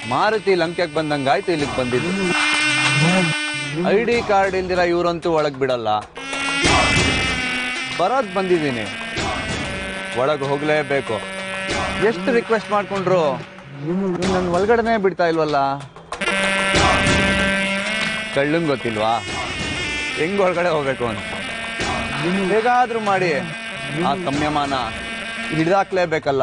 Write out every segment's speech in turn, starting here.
ಮಾರುತಿ ಲಂಕೆಗೆ ಬಂದಂಗಾಯ್ತು ಇಲ್ಲಿಗೆ ಬಂದಿದ್ದು I D card ಇಲ್ದಿರ ಇವ್ರಂತೂ ಒಳಗ್ ಬಿಡಲ್ಲ ಬರೋದ್ ಬಂದಿದ್ದೀನಿ ಒಳಗೆ ಹೋಗ್ಲೇಬೇಕು ಎಷ್ಟು ರಿಕ್ವೆಸ್ಟ್ ಮಾಡ್ಕೊಂಡ್ರು ನನ್ನ ಒಳಗಡೆನೆ ಬಿಡ್ತಾ ಇಲ್ವಲ್ಲ ಕಳ್ಳಂಗ್ ಗೊತ್ತಿಲ್ವಾ ಹೆಂಗ್ ಒಳಗಡೆ ಹೋಗ್ಬೇಕು ಅಂತ ಹೇಗಾದ್ರೂ ಮಾಡಿ ಆ ಸಂಯಮಾನ ಹಿಡ್ದಾಕ್ಲೇಬೇಕಲ್ಲ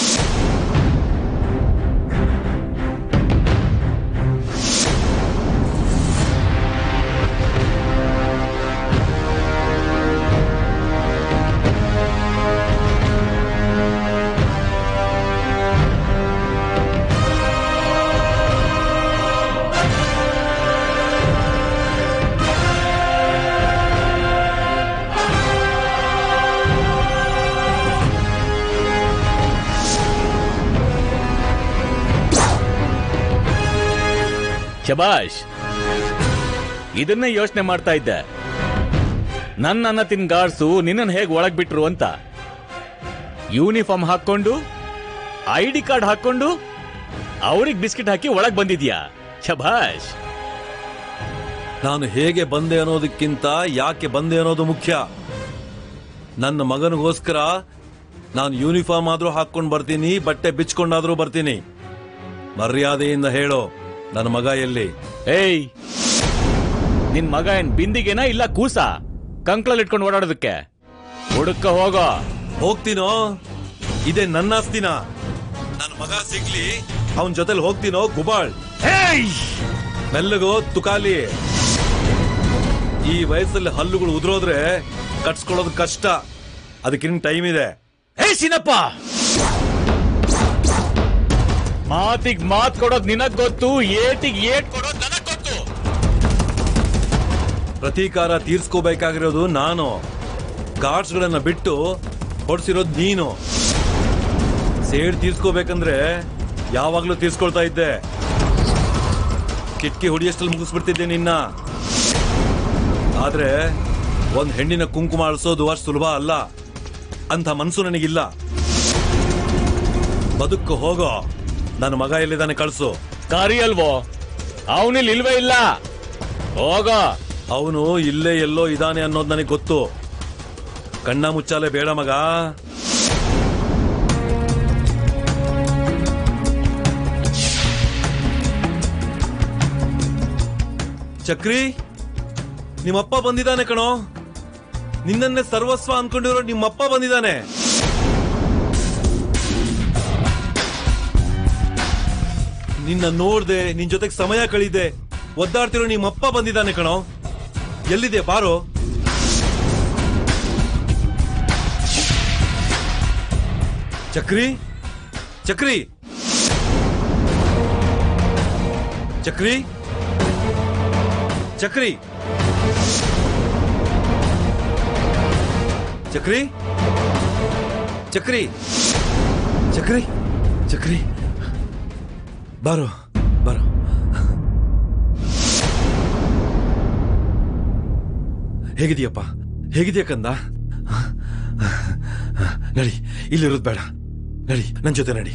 ಶಬಾಷ್ ಇದನ್ನೇ ಯೋಚನೆ ಮಾಡ್ತಾ ಇದ್ದೆ ನನ್ನ ಅನ್ನ ತಿನ್ ಗಾಡ್ಸು ನಿನ್ನನ್ ಹೇಗ್ ಒಳಗ್ ಬಿಟ್ರು ಅಂತ ಯೂನಿಫಾರ್ಮ್ ಹಾಕೊಂಡು ಐ ಡಿ ಕಾರ್ಡ್ ಹಾಕೊಂಡು ಅವ್ರಿಗೆ ಬಿಸ್ಕೆಟ್ ಹಾಕಿ ಒಳಗ್ ಬಂದಿದ್ಯಾ ಶಬಾಷ್ ನಾನು ಹೇಗೆ ಬಂದೆ ಅನ್ನೋದಕ್ಕಿಂತ ಯಾಕೆ ಬಂದೆ ಅನ್ನೋದು ಮುಖ್ಯ ನನ್ನ ಮಗನಿಗೋಸ್ಕರ ನಾನು ಯೂನಿಫಾರ್ಮ್ ಆದ್ರೂ ಹಾಕೊಂಡು ಬರ್ತೀನಿ ಬಟ್ಟೆ ಬಿಚ್ಕೊಂಡಾದ್ರೂ ಬರ್ತೀನಿ ಮರ್ಯಾದೆಯಿಂದ ಹೇಳೋ ನನ್ನ ಮಗ ಎಲ್ಲಿ ಏಯ್ ನಿನ್ ಮಗ ಏನ್ ಬಿಂದಿಗೆನಾ ಇಲ್ಲ ಕೂಸ ಕಂಕ್ಳಲ್ಲಿ ಇಟ್ಕೊಂಡು ಓಡಾಡೋದಕ್ಕೆ ಹುಡುಕ ಹೋಗೋ ಹೋಗ್ತೀನೋ ಇದೇ ನನ್ನ ಆಸ್ತಿನ ನನ್ನ ಮಗ ಸಿಗ್ಲಿ ಅವನ್ ಜೊತೆಲಿ ಹೋಗ್ತೀನೋ ಗುಬಾಳ್ ಮೆಲ್ಲಗೋ ತುಕಾಲಿ ಈ ವಯಸ್ಸಲ್ಲಿ ಹಲ್ಲುಗಳು ಉದುರೋದ್ರೆ ಕಟ್ಸ್ಕೊಳ್ಳೋದು ಕಷ್ಟ ಅದಕ್ಕಿನ್ ಟೈಮ್ ಇದೆ ಹೇ ಸಿನಪ್ಪ ಮಾತಿಗ್ ಮಾತ್ ಕೊಡೋದ್ ನಿನಗ್ ಗೊತ್ತು ಏಟಿಗ್ ಏಟ್ ಕೊಡೋದ್ ನನಗ್ ಗೊತ್ತು ಪ್ರತೀಕಾರ ತೀರ್ಸ್ಕೋಬೇಕಾಗಿರೋದು ನಾನು ಗಳನ್ನ ಬಿಟ್ಟು ಹೊಡ್ಸಿರೋದು ನೀನು ಸೇಡ್ ತೀರ್ಸ್ಕೋಬೇಕಂದ್ರೆ ಯಾವಾಗ್ಲೂ ತೀರ್ಸ್ಕೊಳ್ತಾ ಇದ್ದೆ ಕಿಟಕಿ ಹೊಡಿಯಷ್ಟಲ್ಲಿ ಮುಗಿಸ್ಬಿಡ್ತಿದ್ದೆ ನಿನ್ನ ಆದ್ರೆ ಒಂದ್ ಹೆಣ್ಣಿನ ಕುಂಕುಮ ಅಳಿಸೋದು ಅಷ್ಟು ಸುಲಭ ಅಲ್ಲ ಅಂತ ಮನ್ಸು ನನಗಿಲ್ಲ ಬದುಕು ಹೋಗೋ ನನ್ನ ಮಗ ಎಲ್ಲಿದ್ದಾನೆ ಕಳ್ಸು ಕಾರಿ ಅಲ್ವೋ ಅವನಿಲ್ ಇಲ್ವೇ ಇಲ್ಲ ಹೋಗೋ ಅವನು ಇಲ್ಲೇ ಎಲ್ಲೋ ಇದ್ದಾನೆ ಅನ್ನೋದು ನನಗೆ ಗೊತ್ತು ಕಣ್ಣ ಮುಚ್ಚಾಲೆ ಬೇಡ ಮಗ ಚಕ್ರಿ ನಿಮ್ಮಪ್ಪ ಬಂದಿದ್ದಾನೆ ಕಣೋ ನಿನ್ನನ್ನೇ ಸರ್ವಸ್ವ ಅನ್ಕೊಂಡಿರೋ ನಿಮ್ಮಪ್ಪ ಬಂದಿದ್ದಾನೆ ನಿನ್ನ ನೋಡ್ದೆ ನಿನ್ ಜೊತೆಗೆ ಸಮಯ ಕಳೀದೆ ಒದ್ದಾಡ್ತಿರೋ ನಿಮ್ಮಪ್ಪ ಬಂದಿದ್ದಾನೆ ಕಣೋ ಎಲ್ಲಿದೆ ಬಾರೋ ಚಕ್ರಿ ಚಕ್ರಿ ಚಕ್ರಿ ಚಕ್ರಿ ಚಕ್ರಿ ಚಕ್ರಿ ಚಕ್ರಿ ಚಕ್ರಿ ಬಾರೋ ಬಾರೋ ಹೇಗಿದೆಯಪ್ಪ ಹೇಗಿದೆಯಾ ಕಂದ ನಡಿ ಇಲ್ಲಿರೋದು ಬೇಡ ನಡಿ ನನ್ನ ಜೊತೆ ನಡಿ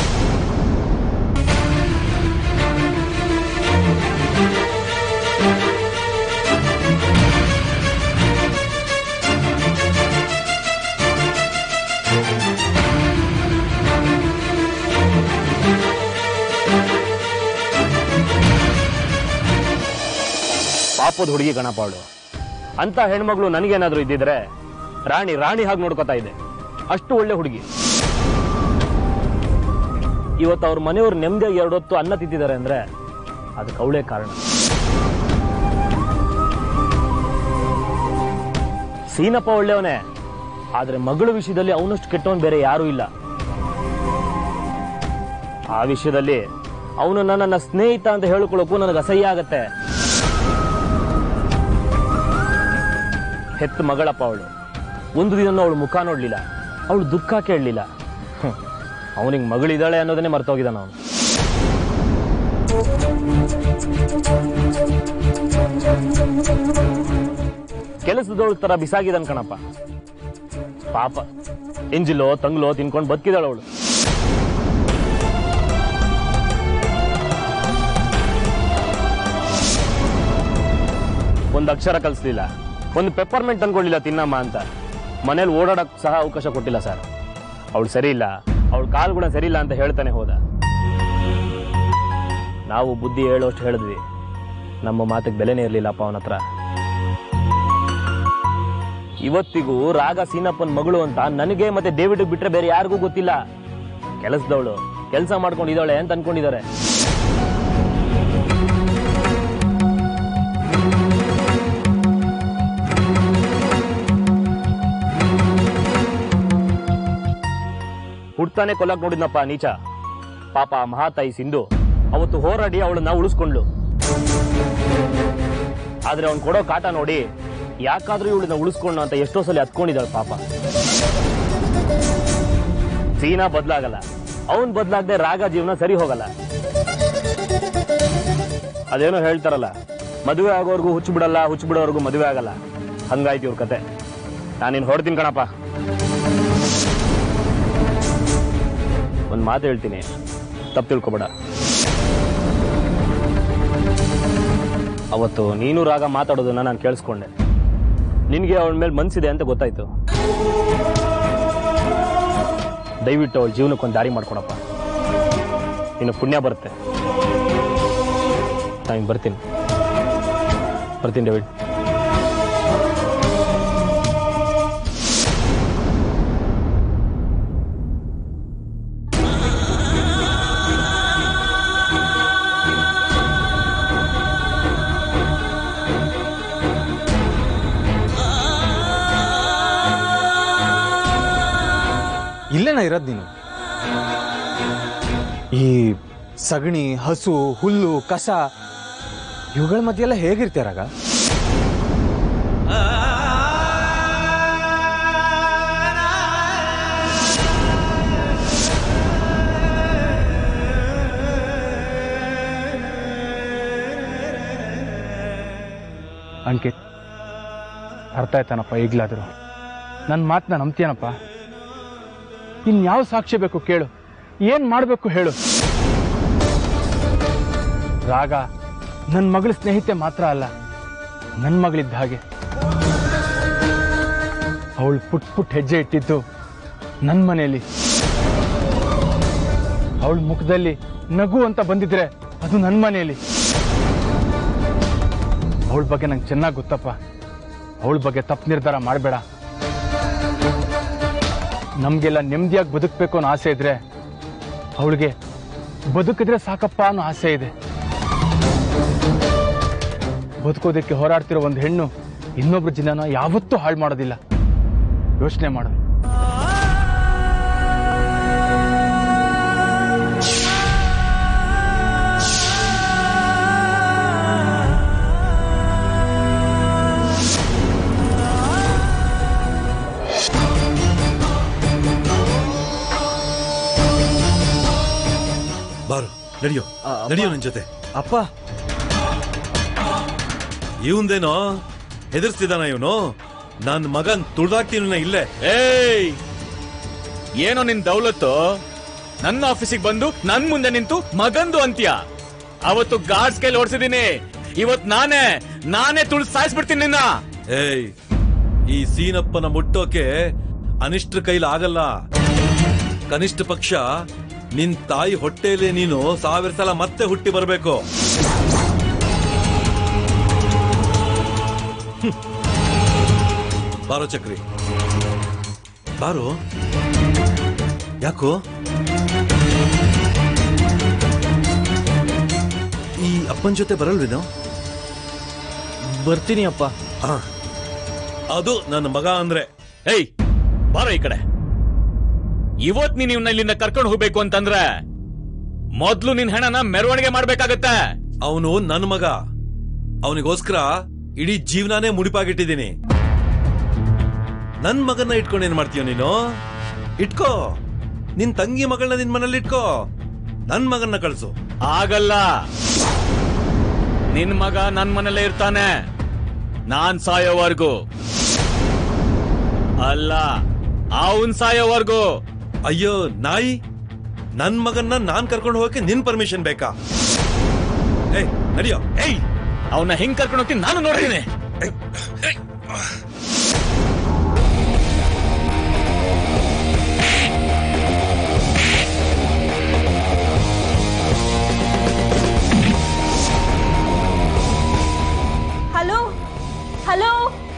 ಪಾಪದ ಹುಡುಗಿ ಗಣಪ ಅವಳು ಅಂತ ಹೆಣ್ಮಗಳು ನನಗೇನಾದ್ರೂ ಇದ್ದಿದ್ರೆ ರಾಣಿ ರಾಣಿ ಹಾಗೆ ನೋಡ್ಕೊತಾ ಇದೆ ಅಷ್ಟು ಒಳ್ಳೆ ಹುಡುಗಿ ಇವತ್ತು ಅವ್ರ ಮನೆಯವ್ರು ನೆಮ್ಮದಿಯಾಗಿ ಎರಡೊತ್ತು ಅನ್ನ ತಿಂತಿದ್ದಾರೆ ಅಂದ್ರೆ ಅದಕ್ಕೆ ಅವಳೇ ಕಾರಣ ಸೀನಪ್ಪ ಒಳ್ಳೆಯವನೇ ಆದ್ರೆ ಮಗಳ ವಿಷಯದಲ್ಲಿ ಅವನಷ್ಟು ಕೆಟ್ಟವನ್ ಬೇರೆ ಯಾರೂ ಇಲ್ಲ ಆ ವಿಷಯದಲ್ಲಿ ಅವನು ನನ್ನ ಸ್ನೇಹಿತ ಅಂತ ಹೇಳ್ಕೊಳ್ಳೋಕ್ಕೂ ನನಗೆ ಅಸಹ್ಯ ಆಗತ್ತೆ ಹೆತ್ತ ಮಗಳಪ್ಪ ಅವಳು ಒಂದು ದಿನ ಅವಳು ಮುಖ ನೋಡ್ಲಿಲ್ಲ ಅವಳು ದುಃಖ ಕೇಳಲಿಲ್ಲ ಅವನಿಗೆ ಮಗಳಿದ್ದಾಳೆ ಅನ್ನೋದನ್ನೇ ಮರ್ತೋಗಿದ್ದಾನ ಅವನು ಕೆಲಸದವಳ ತರ ಬಿಸಾಗಿದನ್ ಕಣಪ್ಪ ಪಾಪ ಎಂಜಿಲೋ ತಂಗ್ಲೋ ತಿನ್ಕೊಂಡು ಬದುಕಿದಾಳ ಅವಳು ಒಂದು ಅಕ್ಷರ ಕಲಿಸ್ಲಿಲ್ಲ ಒಂದು ಪೆಪ್ಪರ್ಮೆಂಟ್ ಅನ್ಕೊಳ್ಳಿಲ್ಲ ತಿನ್ನಮ್ಮ ಅಂತ ಮನೇಲಿ ಓಡಾಡಕ್ ಸಹ ಅವಕಾಶ ಕೊಟ್ಟಿಲ್ಲ ಸರ್ ಅವಳು ಸರಿ ಇಲ್ಲ ಅವಳ ಕಾಲು ಗುಣ ಸರಿ ಇಲ್ಲ ಅಂತ ಹೇಳ್ತಾನೆ ಹೋದ ನಾವು ಬುದ್ಧಿ ಹೇಳೋಷ್ಟು ಹೇಳಿದ್ವಿ ನಮ್ಮ ಮಾತಿಗೆ ಬೆಲೆನೇ ಇರಲಿಲ್ಲಪ್ಪ ಅವನ ಹತ್ರ ಇವತ್ತಿಗೂ ರಾಗ ಸೀನಪ್ಪನ ಮಗಳು ಅಂತ ನನಗೆ ಮತ್ತೆ ಡೇವಿಡ್ ಬಿಟ್ರೆ ಬೇರೆ ಯಾರಿಗೂ ಗೊತ್ತಿಲ್ಲ ಕೆಲಸದವಳು ಕೆಲಸ ಮಾಡ್ಕೊಂಡಿದ್ದಾಳೆ ಅಂತ ಅನ್ಕೊಂಡಿದ್ದಾರೆ ಹುಡ್ತಾನೆ ಕೊಲ್ಲಕ್ ನೋಡಿದ್ನಪ್ಪ ನೀಚ ಪಾಪ ಆ ಮಹಾತಾಯಿ ಸಿಂಧು ಅವತ್ತು ಹೋರಾಡಿ ಅವಳನ್ನ ಉಳಿಸ್ಕೊಂಡ್ಲು ಆದ್ರೆ ಅವ್ನ್ ಕೊಡೋ ಕಾಟ ನೋಡಿ ಯಾಕಾದ್ರೂ ಇವಳನ್ನ ಉಳಿಸ್ಕೊಂಡು ಅಂತ ಎಷ್ಟೋ ಸಲ ಹತ್ಕೊಂಡಿದ್ದಾಳೆ ಪಾಪ ಸೀನಾ ಬದ್ಲಾಗಲ್ಲ ಅವನ್ ಬದ್ಲಾಗದೆ ರಾಗ ಜೀವನ ಸರಿ ಹೋಗಲ್ಲ ಅದೇನೋ ಹೇಳ್ತಾರಲ್ಲ ಮದುವೆ ಆಗೋರ್ಗು ಹುಚ್ಚು ಬಿಡಲ್ಲ ಹುಚ್ಚು ಬಿಡೋರ್ಗು ಮದುವೆ ಆಗಲ್ಲ ಹಂಗಾಯ್ತು ಇವ್ರ ಕತೆ ನಾನಿನ್ ಹೊಡ್ತೀನಿ ಕಣಪ್ಪ ಒಂದ್ ಮಾತು ಹೇಳ್ತೀನಿ ತಪ್ಪು ತಿಳ್ಕೊಬೇಡ ಅವತ್ತು ನೀನು ರಾಗ ಮಾತಾಡೋದನ್ನ ನಾನು ಕೇಳಿಸ್ಕೊಂಡೆ ನಿನಗೆ ಅವಳ ಮೇಲೆ ಮನ್ಸಿದೆ ಅಂತ ಗೊತ್ತಾಯ್ತು ದಯವಿಟ್ಟು ಅವಳ ಜೀವನಕ್ಕೊಂದು ದಾರಿ ಮಾಡ್ಕೊಡಪ್ಪ ಇನ್ನು ಪುಣ್ಯ ಬರುತ್ತೆ ನಾನು ಬರ್ತೀನಿ ಬರ್ತೀನಿ ಡೇವಿಡ್ ಇಲ್ಲೇನ ಇರೋದು ನೀನು ಈ ಸಗಣಿ ಹಸು ಹುಲ್ಲು ಕಸ ಇವುಗಳ ಮಧ್ಯೆ ಎಲ್ಲ ಹೇಗಿರ್ತೀರಾಗ ಅಂಕಿತ್ ಅರ್ಥ ಆಯ್ತಾನಪ್ಪ ಈಗಲಾದರೂ ನನ್ನ ಮಾತನ್ನ ನಂಬ್ತೀಯನಪ್ಪ ಇನ್ಯಾವ ಸಾಕ್ಷಿ ಬೇಕು ಕೇಳು ಏನು ಮಾಡಬೇಕು ಹೇಳು ರಾಗ ನನ್ನ ಮಗಳ ಸ್ನೇಹಿತೆ ಮಾತ್ರ ಅಲ್ಲ ನನ್ನ ಮಗಳಿದ್ದ ಹಾಗೆ ಅವಳು ಪುಟ್ ಪುಟ್ ಹೆಜ್ಜೆ ಇಟ್ಟಿದ್ದು ನನ್ನ ಮನೆಯಲ್ಲಿ ಅವಳ ಮುಖದಲ್ಲಿ ನಗು ಅಂತ ಬಂದಿದ್ರೆ ಅದು ನನ್ನ ಮನೆಯಲ್ಲಿ ಅವಳ ಬಗ್ಗೆ ನಂಗೆ ಚೆನ್ನಾಗಿ ಗೊತ್ತಪ್ಪ ಅವಳ ಬಗ್ಗೆ ತಪ್ಪು ನಿರ್ಧಾರ ಮಾಡಬೇಡ ನಮಗೆಲ್ಲ ನೆಮ್ಮದಿಯಾಗಿ ಬದುಕಬೇಕು ಅನ್ನೋ ಆಸೆ ಇದ್ರೆ ಅವಳಿಗೆ ಬದುಕಿದ್ರೆ ಸಾಕಪ್ಪ ಅನ್ನೋ ಆಸೆ ಇದೆ ಬದುಕೋದಕ್ಕೆ ಹೋರಾಡ್ತಿರೋ ಒಂದು ಹೆಣ್ಣು ಇನ್ನೊಬ್ರ ಜೀವನ ಯಾವತ್ತೂ ಹಾಳು ಮಾಡೋದಿಲ್ಲ ಯೋಚನೆ ಮಾಡು ಬಾರು ನಡಿಯೋ ನಡಿಯೋ ನನ್ ಜೊತೆ ಅಪ್ಪ ಇವಂದೇನೋ ಹೆದರ್ಸ್ತಿದ್ದಾನ ಇವನು ನನ್ ಮಗನ್ ತುಳ್ದಾಕ್ತೀನಿ ಇಲ್ಲೇ ಏಯ್ ಏನೋ ನಿನ್ ದೌಲತ್ತು ನನ್ನ ಆಫೀಸಿಗೆ ಬಂದು ನನ್ ಮುಂದೆ ನಿಂತು ಮಗಂದು ಅಂತ್ಯ ಅವತ್ತು ಗಾರ್ಡ್ಸ್ ಕೈಲಿ ಓಡಿಸಿದೀನಿ ಇವತ್ ನಾನೇ ನಾನೇ ತುಳಿದು ಸಾಯಿಸ್ಬಿಡ್ತೀನಿ ನಿನ್ನ ಏಯ್ ಈ ಸೀನಪ್ಪನ ಮುಟ್ಟೋಕೆ ಅನಿಷ್ಟ್ರ ಕೈಲಿ ಆಗಲ್ಲ ಕನಿಷ್ಠ ಪಕ್ಷ ನಿನ್ ತಾಯಿ ಹೊಟ್ಟೆಯಲ್ಲಿ ನೀನು ಸಾವಿರ ಸಲ ಮತ್ತೆ ಹುಟ್ಟಿ ಬರಬೇಕು ಬಾರೋ ಚಕ್ರಿ ಬಾರೋ ಯಾಕೋ ಈ ಅಪ್ಪನ ಜೊತೆ ಬರಲ್ವೇನೋ ಬರ್ತೀನಿ ಅಪ್ಪ ಆ, ಅದು ನನ್ನ ಮಗ ಅಂದ್ರೆ ಏಯ್ ಬಾರೋ ಈ ಕಡೆ ಇವತ್ ನೀನ್ ಇವ್ನ ಇಲ್ಲಿಂದ ಕರ್ಕೊಂಡು ಹೋಗ್ಬೇಕು ಅಂತಂದ್ರೆ ಮೊದ್ಲು ನಿನ್ ಹೆಣನ ಮೆರವಣಿಗೆ ಮಾಡ್ಬೇಕಾಗತ್ತೆ ಅವನು ನನ್ನ ಮಗ ಅವನಿಗೋಸ್ಕರ ಇಡೀ ಜೀವನಾನೇ ಮುಡಿಪಾಗಿಟ್ಟಿದ್ದೀನಿ ನನ್ ಮಗನ್ನ ಇಟ್ಕೊಂಡು ಏನ್ ಮಾಡ್ತೀಯ ನೀನು ಇಟ್ಕೋ ನಿನ್ ತಂಗಿ ಮಗಳನ್ನ ನಿನ್ ಮನೇಲಿ ಇಟ್ಕೋ ನನ್ ಮಗನ್ನ ಕಳ್ಸು ಆಗಲ್ಲ ನಿನ್ ಮಗ ನನ್ ಮನೇಲೇ ಇರ್ತಾನೆ ನಾನ್ ಸಾಯೋವರ್ಗು ಅಲ್ಲ ಅವನ್ ಸಾಯೋವರ್ಗು ಅಯ್ಯೋ ನಾಯಿ ನನ್ ಮಗನ್ನ ನಾನ್ ಕರ್ಕೊಂಡು ಹೋಗಕ್ಕೆ ನಿನ್ ಪರ್ಮಿಷನ್ ಬೇಕಾ ಏಯ್ ನಡಿಯೋ ಏಯ್ ಅವನ್ನ ಹೆಂಗ್ ಕರ್ಕೊಂಡು ಹೋಗ್ತೀನಿ ನಾನು ನೋಡ್ತೀನಿ ಹಲೋ ಹಲೋ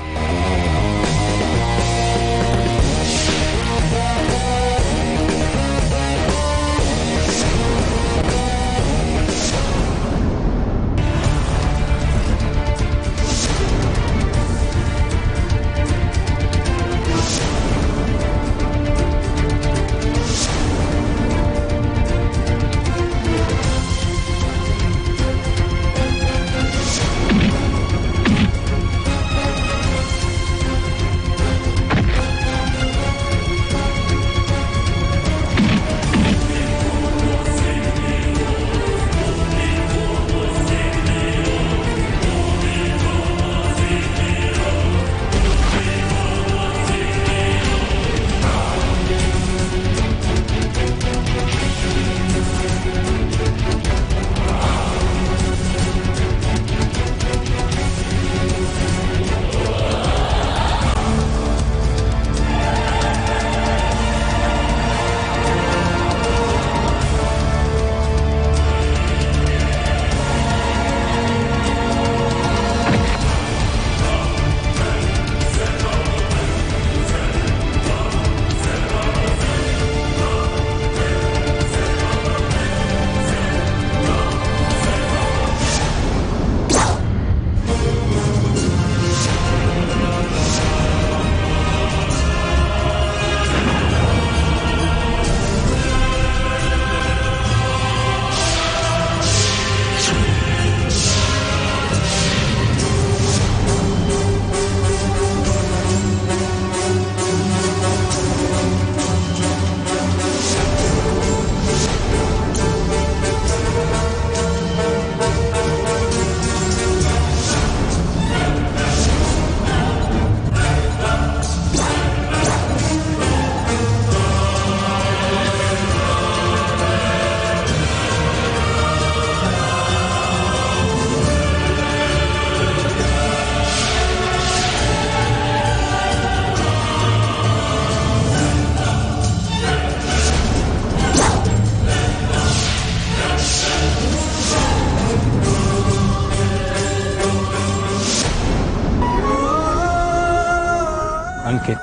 ಅಂಕಿತ್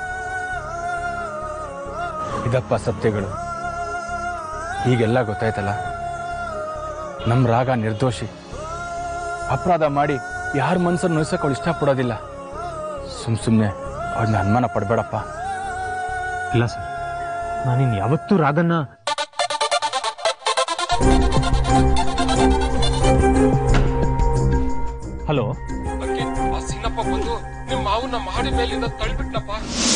ಇದಪ್ಪ ಸತ್ಯಗಳು ಹೀಗೆಲ್ಲ ಗೊತ್ತಾಯ್ತಲ್ಲ ನಮ್ಮ ರಾಗ ನಿರ್ದೋಷಿ ಅಪರಾಧ ಮಾಡಿ ಯಾರ ಮನ್ಸನ್ನು ನೋಯ್ಸಕ್ಕೆ ಅವಳು ಇಷ್ಟಪಡೋದಿಲ್ಲ ಸುಮ್ ಸುಮ್ಮನೆ ಅವಳನ್ನ ಅನುಮಾನ ಪಡಬೇಡಪ್ಪ ಇಲ್ಲ ಸರ್ ನಾನಿನ್ ಯಾವತ್ತೂ ರಾಗನ್ನ ಹಲೋ ಆ ಸೀನಪ್ಪ ಬಂದು ನಿಮ್ ಮಾವನ್ನ ಮಾಡಿ ಮೇಲಿಂದ ತಳ್ಳಿಬಿಟ್ನಪ್ಪ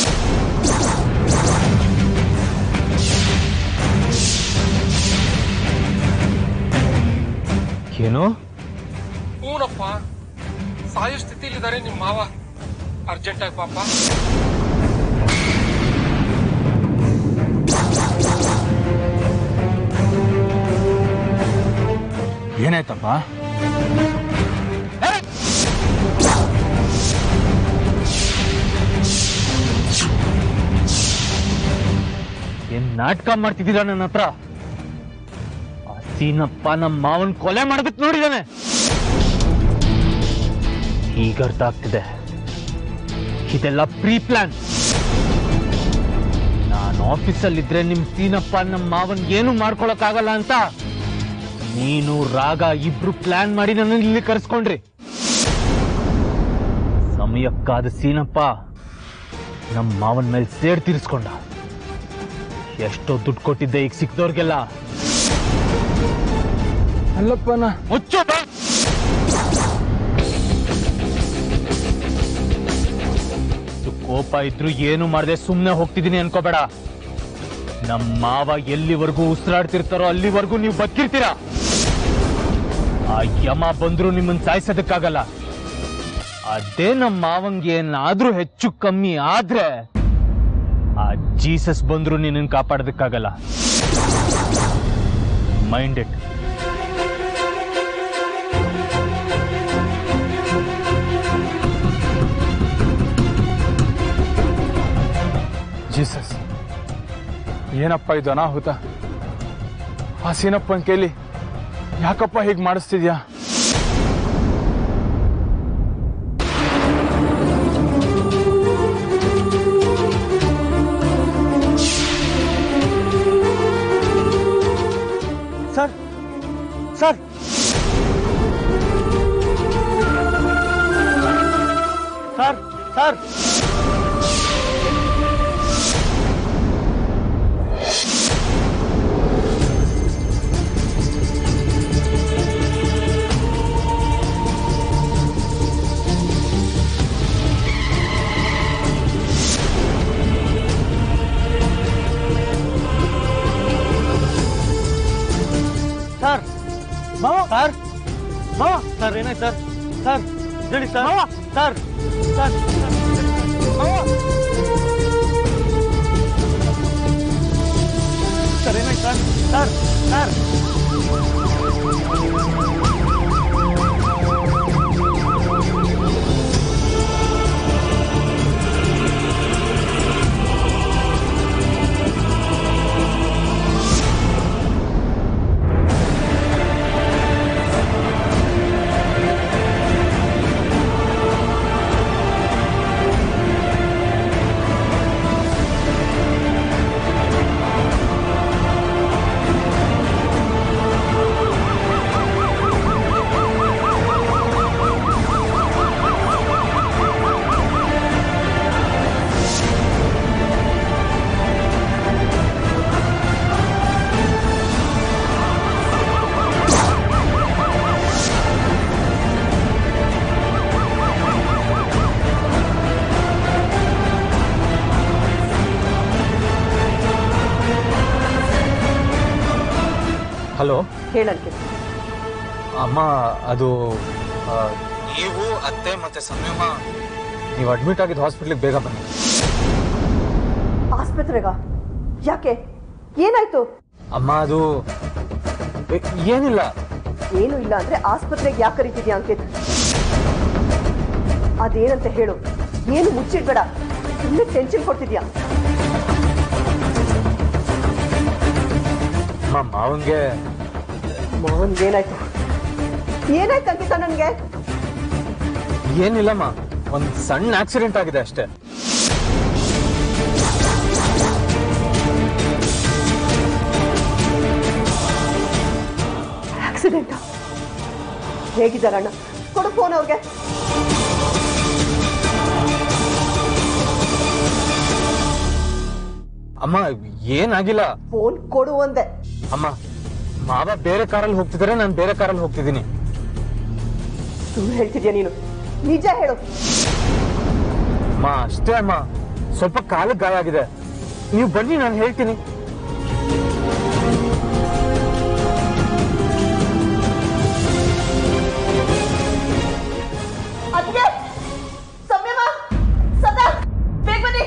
ಏನು ಹೂನಪ್ಪ ಸಾಯೋ ಸ್ಥಿತಿಲಿದ್ದಾರೆ ನಿಮ್ ಮಾವ ಅರ್ಜೆಂಟ್ ಆಗಿ ಪಾಪ ಏನಾಯ್ತಪ್ಪ ಏನ್ ನಾಟಕ ಮಾಡ್ತಿದ್ದೀರಾ ನನ್ನ ಹತ್ರ ಆ ಸೀನಪ್ಪ ನಮ್ಮ ಮಾವನ್ ಕೊಲೆ ಮಾಡೋದಕ್ ನೋಡಿದಾನೆ ಈಗ ಅರ್ಥ ಆಗ್ತಿದೆ ಇದೆಲ್ಲ ಪ್ರೀ ಪ್ಲಾನ್ ನಾನು ಆಫೀಸಲ್ಲಿದ್ರೆ ನಿಮ್ ಸೀನಪ್ಪ ನಮ್ಮ ಮಾವನ್ ಏನು ಮಾಡ್ಕೊಳಕ್ಕಾಗಲ್ಲ ಅಂತ ನೀನು ರಾಗ ಇಬ್ರು ಪ್ಲಾನ್ ಮಾಡಿ ನನ್ನ ಇಲ್ಲಿ ಕರೆಸ್ಕೊಂಡ್ರಿ ಸಮಯಕ್ಕಾದ ಸೀನಪ್ಪ ನಮ್ಮ ಮಾವನ್ ಮೇಲೆ ಸೇಡ್ ತೀರಿಸ್ಕೊಂಡ ಎಷ್ಟೋ ದುಡ್ಡು ಕೊಟ್ಟಿದ್ದೆ ಈಗ ಸಿಕ್ದವ್ರಿಗೆಲ್ಲ ಅಲ್ಲಪ್ಪನ ಮುಚ್ಚು ಬಾ. ಇಷ್ಟು ಕೋಪ ಇದ್ರು ಏನು ಮಾಡದೆ ಸುಮ್ಮನೆ ಹೋಗ್ತಿದ್ದೀನಿ ಅನ್ಕೋಬೇಡ ನಮ್ಮ ಮಾವ ಎಲ್ಲಿವರೆಗೂ ಉಸಿರಾಡ್ತಿರ್ತಾರೋ ಅಲ್ಲಿವರೆಗೂ ನೀವು ಬದುಕಿರ್ತೀರ ಆ ಯಮ ಬಂದ್ರು ನಿಮ್ಮನ್ನ ಸಾಯಿಸೋದಕ್ಕಾಗಲ್ಲ ಅದೇ ನಮ್ಮ ಮಾವಂಗೆ ಏನಾದ್ರೂ ಹೆಚ್ಚು ಕಮ್ಮಿ ಆದ್ರೆ ಆ ಜೀಸಸ್ ಬಂದ್ರು ನಿನ್ನನ್ನು ಕಾಪಾಡೋದಕ್ಕಾಗಲ್ಲ ಮೈಂಡ್ ಇಟ್ ಏನಪ್ಪ ಇದು ಅನಾಹುತ ಆ ಸೀನಪ್ಪನ ಕೇಳಿ ಯಾಕಪ್ಪ ಹೀಗೆ ಮಾಡಿಸ್ತಿದ್ಯಾ sir sir sir sir sir ಮಾವ ಸರ್ ಮಾವ ಸರ್ ಏನಾಯ್ತು ಸರ್ ಸರ್ ಹೇಳಿ ಸರ್ ಮಾವ ಸರ್ ಸರ್ ಮಾವ ಸರ್ ಏನಾಯ್ತು ಸರ್ ಸರ್ ಸರ್ ಹಲೋ ಹೇಳಂತೆ ಅಮ್ಮ ಅದು ಆ, ನೀವು ಅತ್ತೆ ಮತ್ತೆ ಸಂಯಮ ನೀವು ಅಡ್ಮಿಟ್ ಆಗಿದ್ದು ಹಾಸ್ಪಿಟ್ಲಿಗೆ ಬೇಗ ಬನ್ನಿ ಆಸ್ಪತ್ರೆಗ ಯಾಕೆ ಏನಾಯ್ತು ಅಮ್ಮ ಅದು ಏ, ಏನಿಲ್ಲ ಏನು ಇಲ್ಲ ಅಂದ್ರೆ ಆಸ್ಪತ್ರೆಗೆ ಯಾಕೆ ಕರೀತಿದ್ಯಾ ಅಂಕಿತ್ ಅದೇನಂತ ಹೇಳು ಏನು ಮುಚ್ಚಿಡ್ಬೇಡ ಸುಮ್ಮನೆ ಟೆನ್ಷನ್ ಕೊಡ್ತಿದ್ಯಾ ಅಮ್ಮ ಮಾವನ್ಗೆ ಮೋಹನ್ ಏನಾಯ್ತು ಏನಾಯ್ತು ಅಂಕಿತ ನನ್ಗೆ ಏನಿಲ್ಲಮ್ಮ ಒಂದು ಸಣ್ಣ ಆಕ್ಸಿಡೆಂಟ್ ಆಗಿದೆ ಅಷ್ಟೇ ಆಕ್ಸಿಡೆಂಟ್ ಹೇಗಿದ್ದಾರಣ್ಣ ಕೊಡು ಫೋನ್ ಅವ್ರಿಗೆ ಅಮ್ಮ ಏನಾಗಿಲ್ಲ ಫೋನ್ ಕೊಡು ಅಂದೆ ಅಮ್ಮ ಮಾವ ಬೇರೆ ಕಾರಲ್ಲಿ ಹೋಗ್ತಿದ್ದಾರೆ ನಾನು ಬೇರೆ ಕಾರಲ್ಲಿ ಹೋಗ್ತಿದ್ದೀನಿ ಸುಳ್ಳು ಹೇಳ್ತಿದ್ಯಾ ನೀನು ನಿಜ ಹೇಳು ಅಮ್ಮ ಅಷ್ಟೇ ಅಮ್ಮ ಸ್ವಲ್ಪ ಕಾಲಕ್ಕೆ ಗಾಯ ಆಗಿದೆ ನೀವು ಬನ್ನಿ ನಾನು ಹೇಳ್ತೀನಿ ಅದ್ಕೆ ಸಂಯಮ ಸದಾ ಬೇಗ ಬನ್ನಿ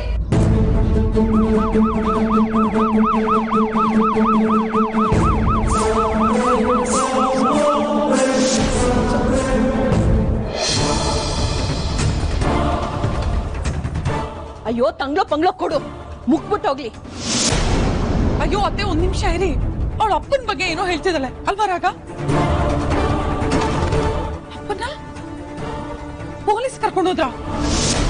ಅಯ್ಯೋ ತಂಗ್ಳೋ ಪಂಗ್ಳೋ ಕೊಡು ಮುಗ್ಬಿಟ್ಟು ಹೋಗ್ಲಿ ಅಯ್ಯೋ ಅತ್ತೆ ಒಂದ್ ನಿಮಿಷ ಇರಿ ಅವಳ ಅಪ್ಪನ ಬಗ್ಗೆ ಏನೋ ಹೇಳ್ತಿದ್ದಾಳೆ ಅಲ್ವಾ ರಾಗ ಅಪ್ಪನ ಪೊಲೀಸ್ ಕರ್ಕೊಂಡೋದ್ರ